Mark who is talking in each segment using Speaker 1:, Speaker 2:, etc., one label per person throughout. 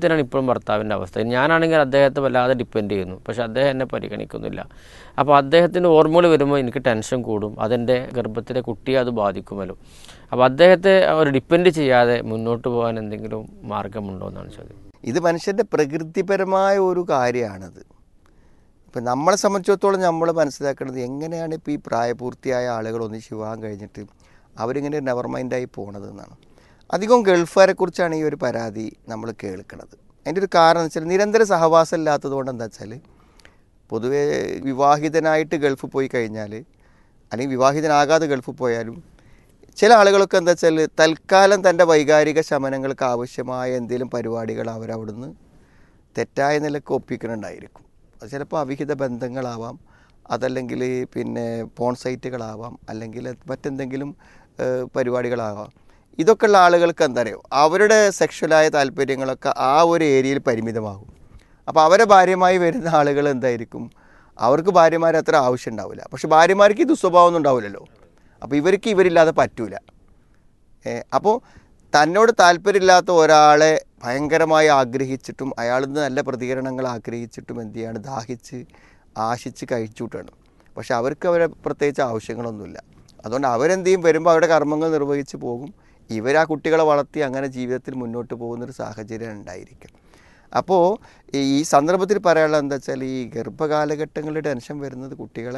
Speaker 1: അദ്ദേഹത്തിനാണ് ഇപ്പോഴും ഭർത്താവിൻ്റെ അവസ്ഥ ഞാനാണെങ്കിൽ അദ്ദേഹത്തെ വല്ലാതെ ഡിപ്പെൻഡ് ചെയ്യുന്നു പക്ഷേ അദ്ദേഹം എന്നെ പരിഗണിക്കുന്നില്ല അപ്പോൾ അദ്ദേഹത്തിൻ്റെ ഓർമ്മകൾ വരുമ്പോൾ എനിക്ക് ടെൻഷൻ കൂടും അതെൻ്റെ ഗർഭത്തിലെ കുട്ടിയെ അത് ബാധിക്കുമല്ലോ അപ്പോൾ അദ്ദേഹത്തെ ഒരു ഡിപ്പെൻഡ് ചെയ്യാതെ മുന്നോട്ട് പോകാൻ എന്തെങ്കിലും മാർഗമുണ്ടോ എന്നാണ് ചോദ്യം
Speaker 2: ഇത് മനുഷ്യൻ്റെ പ്രകൃതിപരമായ ഒരു കാര്യമാണിത് ഇപ്പം നമ്മളെ സംബന്ധിച്ചിടത്തോളം നമ്മൾ മനസ്സിലാക്കേണ്ടത് എങ്ങനെയാണ് ഇപ്പോൾ ഈ പ്രായപൂർത്തിയായ ആളുകൾ ഒന്നിച്ച് വിവാഹം കഴിഞ്ഞിട്ട് അവരിങ്ങനെ നെവർ മൈൻഡായി പോണത് എന്നാണ് അധികം ഗൾഫുകാരെ കുറിച്ചാണ് ഈ ഒരു പരാതി നമ്മൾ കേൾക്കുന്നത് അതിൻ്റെ ഒരു കാരണം എന്ന് വെച്ചാൽ നിരന്തര സഹവാസം ഇല്ലാത്തത് കൊണ്ട് എന്താ വെച്ചാൽ പൊതുവേ വിവാഹിതനായിട്ട് ഗൾഫ് പോയി കഴിഞ്ഞാൽ അല്ലെങ്കിൽ വിവാഹിതനാകാതെ ഗൾഫ് പോയാലും ചില ആളുകളൊക്കെ എന്താ വെച്ചാൽ തൽക്കാലം തൻ്റെ വൈകാരിക ശമനങ്ങൾക്ക് ആവശ്യമായ എന്തെങ്കിലും പരിപാടികൾ അവരവിടുന്ന് തെറ്റായ നിലക്ക് ഒപ്പിക്കുന്നുണ്ടായിരിക്കും അത് ചിലപ്പോൾ അവിഹിത ബന്ധങ്ങളാവാം അതല്ലെങ്കിൽ പിന്നെ പോൺ സൈറ്റുകളാവാം അല്ലെങ്കിൽ മറ്റെന്തെങ്കിലും ഏഹ്, പരിപാടികളാവാം ഇതൊക്കെയുള്ള ആളുകൾക്ക് എന്താ അറിയോ അവരുടെ സെക്ഷലായ താല്പര്യങ്ങളൊക്കെ ആ ഒരു ഏരിയയിൽ പരിമിതമാകും അപ്പോൾ അവരെ ഭാര്യമായി വരുന്ന ആളുകൾ എന്തായിരിക്കും അവർക്ക് ഭാര്യമാർ അത്ര ആവശ്യം ഉണ്ടാവില്ല പക്ഷെ ഭാര്യമാർക്ക് ഈ ദുസ്വഭാവം ഒന്നും ഉണ്ടാവില്ലല്ലോ അപ്പോൾ ഇവർക്ക് ഇവരില്ലാതെ പറ്റൂല അപ്പോൾ തന്നോട് താല്പര്യമില്ലാത്ത ഒരാളെ ഭയങ്കരമായി ആഗ്രഹിച്ചിട്ടും അയാളിൽ നിന്ന് നല്ല പ്രതികരണങ്ങൾ ആഗ്രഹിച്ചിട്ടും എന്ത് ചെയ്യാണ് ദാഹിച്ച് ആശിച്ച് കഴിച്ചുവിട്ടാണ് പക്ഷെ അവർക്ക് അവരെ പ്രത്യേകിച്ച് ആവശ്യങ്ങളൊന്നുമില്ല അതുകൊണ്ട് അവരെന്ത് ചെയ്യും വരുമ്പോൾ അവരുടെ കർമ്മങ്ങൾ നിർവഹിച്ച് പോകും ഇവർ ആ കുട്ടികളെ വളർത്തി അങ്ങനെ ജീവിതത്തിൽ മുന്നോട്ട് പോകുന്നൊരു സാഹചര്യം ഉണ്ടായിരിക്കും അപ്പോൾ ഈ സന്ദർഭത്തിൽ പറയാനുള്ളത് എന്താ വെച്ചാൽ ഈ ഗർഭകാലഘട്ടങ്ങളിൽ ടെൻഷൻ വരുന്നത് കുട്ടികളെ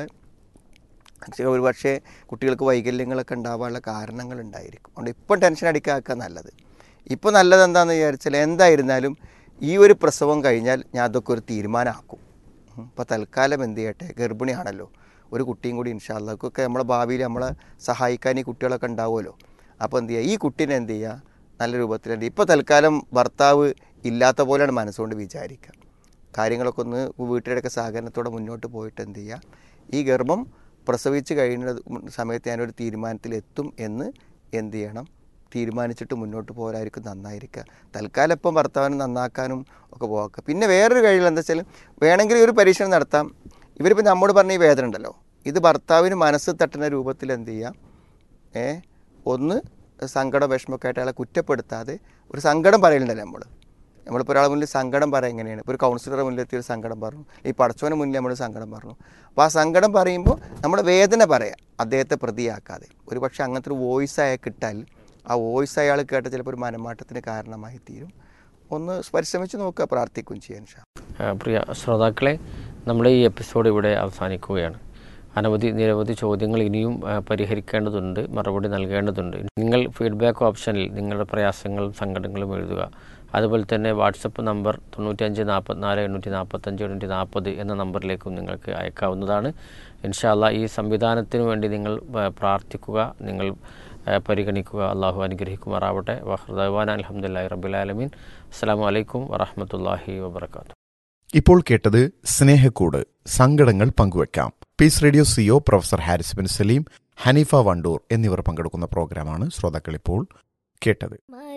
Speaker 2: പക്ഷേ ഒരു പക്ഷേ കുട്ടികൾക്ക് വൈകല്യങ്ങളൊക്കെ ഉണ്ടാവാനുള്ള കാരണങ്ങൾ ഉണ്ടായിരിക്കും അതുകൊണ്ട് ഇപ്പം ടെൻഷൻ അടിക്കാക്കുക നല്ലത് ഇപ്പോൾ നല്ലത് എന്താണെന്ന് വിചാരിച്ചാൽ എന്തായിരുന്നാലും ഈ ഒരു പ്രസവം കഴിഞ്ഞാൽ ഞാൻ അതൊക്കെ ഒരു തീരുമാനമാക്കും ഇപ്പോൾ തൽക്കാലം എന്ത് ചെയ്യട്ടെ ഗർഭിണിയാണല്ലോ ഒരു കുട്ടിയും കൂടി ഇൻഷാല്ലൊക്കെ നമ്മളെ ഭാവിയിൽ നമ്മളെ സഹായിക്കാൻ ഈ കുട്ടികളൊക്കെ ഉണ്ടാവുമല്ലോ അപ്പോൾ എന്ത് ചെയ്യുക ഈ കുട്ടീനെ എന്ത് ചെയ്യുക നല്ല രൂപത്തിൽ എന്ത് ഇപ്പോൾ തൽക്കാലം ഭർത്താവ് ഇല്ലാത്ത പോലെയാണ് മനസ്സുകൊണ്ട് വിചാരിക്കുക കാര്യങ്ങളൊക്കെ ഒന്ന് വീട്ടിലൊക്കെ സഹകരണത്തോടെ മുന്നോട്ട് പോയിട്ട് എന്ത് ചെയ്യുക ഈ ഗർഭം പ്രസവിച്ച് കഴിയുന്ന സമയത്ത് ഞാനൊരു തീരുമാനത്തിലെത്തും എന്ന് എന്ത് ചെയ്യണം തീരുമാനിച്ചിട്ട് മുന്നോട്ട് പോരായിരിക്കും നന്നായിരിക്കുക തൽക്കാലം ഇപ്പം ഭർത്താവിനെ നന്നാക്കാനും ഒക്കെ പോകാം പിന്നെ വേറൊരു കഴിയിൽ എന്താ വെച്ചാൽ വേണമെങ്കിൽ ഒരു പരീക്ഷണം നടത്താം ഇവരിപ്പോൾ നമ്മോട് പറഞ്ഞ ഈ വേദന ഉണ്ടല്ലോ ഇത് ഭർത്താവിന് മനസ്സ് തട്ടുന്ന രൂപത്തിൽ എന്ത് ചെയ്യാം ഏ ഒന്ന് സങ്കട വിഷമമൊക്കെ ആയിട്ട് അയാളെ കുറ്റപ്പെടുത്താതെ ഒരു സങ്കടം പറയലുണ്ടല്ലോ നമ്മൾ നമ്മളിപ്പോൾ ഒരാളെ മുന്നിൽ സങ്കടം പറയാൻ എങ്ങനെയാണ് ഇപ്പോൾ ഒരു കൗൺസിലറുടെ മുന്നിൽ എത്തി ഒരു സങ്കടം പറഞ്ഞു ഈ പടച്ചോനെ മുന്നിൽ നമ്മൾ സങ്കടം പറഞ്ഞു അപ്പോൾ ആ സങ്കടം പറയുമ്പോൾ നമ്മുടെ വേദന പറയാം അദ്ദേഹത്തെ പ്രതിയാക്കാതെ ഒരു പക്ഷേ അങ്ങനത്തെ ഒരു വോയിസ് അയാൾ കിട്ടാൽ ആ വോയിസ് അയാൾ കേട്ട ചിലപ്പോൾ ഒരു മനമാറ്റത്തിന് കാരണമായി തീരും ഒന്ന് പരിശ്രമിച്ച് നോക്കുക പ്രാർത്ഥിക്കുകയും ചെയ്യാൻ ഷാ
Speaker 1: ആ, പ്രിയ ശ്രോതാക്കളെ നമ്മുടെ ഈ എപ്പിസോഡ് ഇവിടെ അവസാനിക്കുകയാണ് അനവധി നിരവധി ചോദ്യങ്ങൾ ഇനിയും ആ, പരിഹരിക്കേണ്ടതുണ്ട് മറുപടി നൽകേണ്ടതുണ്ട് നിങ്ങൾ ഫീഡ്ബാക്ക് ഓപ്ഷനിൽ നിങ്ങളുടെ പ്രയാസങ്ങളും സങ്കടങ്ങളും എഴുതുക അതുപോലെ തന്നെ വാട്സപ്പ് നമ്പർ തൊണ്ണൂറ്റഞ്ച് നാൽപ്പത്തിനാല് എണ്ണൂറ്റി നാൽപ്പത്തഞ്ച് എണ്ണൂറ്റി നാൽപ്പത് എന്ന നമ്പറിലേക്കും നിങ്ങൾക്ക് അയക്കാവുന്നതാണ് ഇൻഷാല്ല ഈ സംവിധാനത്തിന് വേണ്ടി നിങ്ങൾ ആ, പ്രാർത്ഥിക്കുക നിങ്ങൾ ആ, പരിഗണിക്കുക അള്ളാഹു അനുഗ്രഹിക്കുമാറാവട്ടെ വഹ്ദാൻ അലഹമുല്ലാ റബുലാലമീൻ അസ്സാം വലൈക്കും വറഹമത്തല്ലാഹി വബർക്കാത്തു
Speaker 3: ഇപ്പോൾ കേട്ടത് സ്നേഹക്കൂട് സങ്കടങ്ങൾ പങ്കുവെക്കാം peace radio CO professor Haris bin Saleem Haneefa Wandoor എന്നിവർ പങ്കെടുക്കുന്ന പ്രോഗ്രാമാണ് ശ്രോതാക്കൾ ഇപ്പോൾ കേട്ടത്